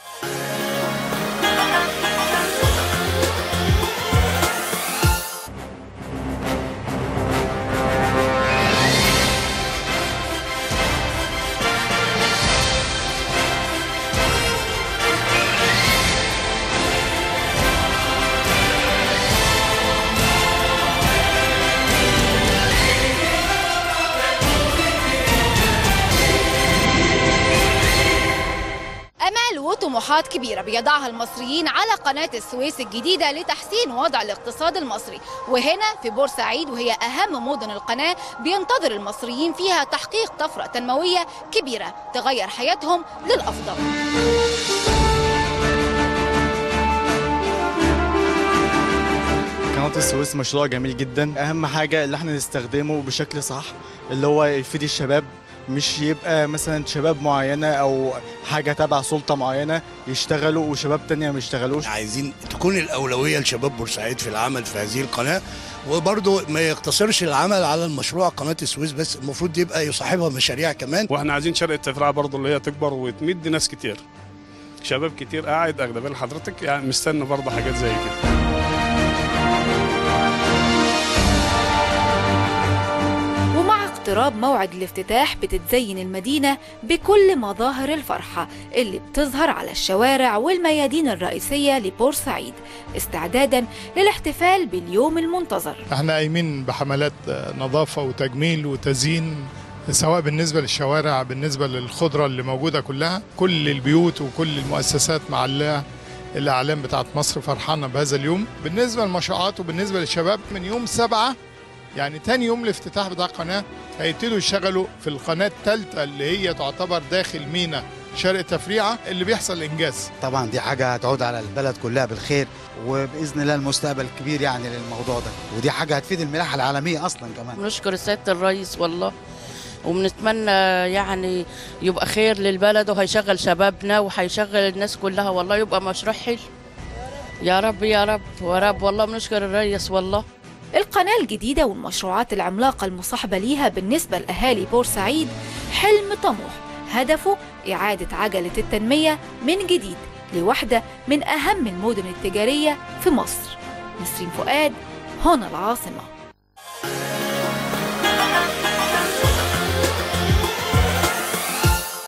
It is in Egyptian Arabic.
امال وطموحات كبيره بيضعها المصريين على قناه السويس الجديده لتحسين وضع الاقتصاد المصري وهنا في بورسعيد وهي اهم مدن القناه بينتظر المصريين فيها تحقيق طفره تنمويه كبيره تغير حياتهم للافضل قناة السويس مشروع جميل جدا أهم حاجة اللي احنا نستخدمه بشكل صح اللي هو يفيد الشباب مش يبقى مثلا شباب معينة أو حاجة تبع سلطة معينة يشتغلوا وشباب تانية ما يشتغلوش عايزين تكون الأولوية لشباب بورسعيد في العمل في هذه القناة وبرضه ما يقتصرش العمل على المشروع قناة السويس بس المفروض يبقى يصاحبها مشاريع كمان واحنا عايزين شرق التفريع برضه اللي هي تكبر وتمد ناس كتير شباب كتير قاعد اغلبيه لحضرتك يعني مستني برضه حاجات زي كده ومع اقتراب موعد الافتتاح بتتزين المدينة بكل مظاهر الفرحة اللي بتظهر على الشوارع والميادين الرئيسية لبورسعيد استعدادا للاحتفال باليوم المنتظر احنا قايمين بحملات نظافة وتجميل وتزيين سواء بالنسبة للشوارع بالنسبة للخضرة اللي موجودة كلها كل البيوت وكل المؤسسات معلقة الأعلام بتاعت مصر فرحانة بهذا اليوم بالنسبة للمشروعات وبالنسبة للشباب من يوم سبعة يعني تاني يوم الافتتاح بتاع القناة هيبتدوا يشتغلوا في القناة الثالثة اللي هي تعتبر داخل مينا شرق تفريعة اللي بيحصل إنجاز طبعا دي حاجة هتعود على البلد كلها بالخير وبإذن الله المستقبل كبير يعني للموضوع ده ودي حاجة هتفيد الملاحة العالمية أصلا كمان بنشكر سيادة الرئيس والله وبنتمنى يعني يبقى خير للبلد وهيشغل شبابنا وهيشغل الناس كلها والله يبقى مشروع حلو يا رب يا رب يا رب والله بنشكر الرئيس والله القناة الجديدة والمشروعات العملاقة المصاحبة ليها بالنسبة لأهالي بورسعيد حلم طموح هدفه إعادة عجلة التنمية من جديد لواحدة من أهم المدن التجارية في مصر نسرين فؤاد هنا العاصمة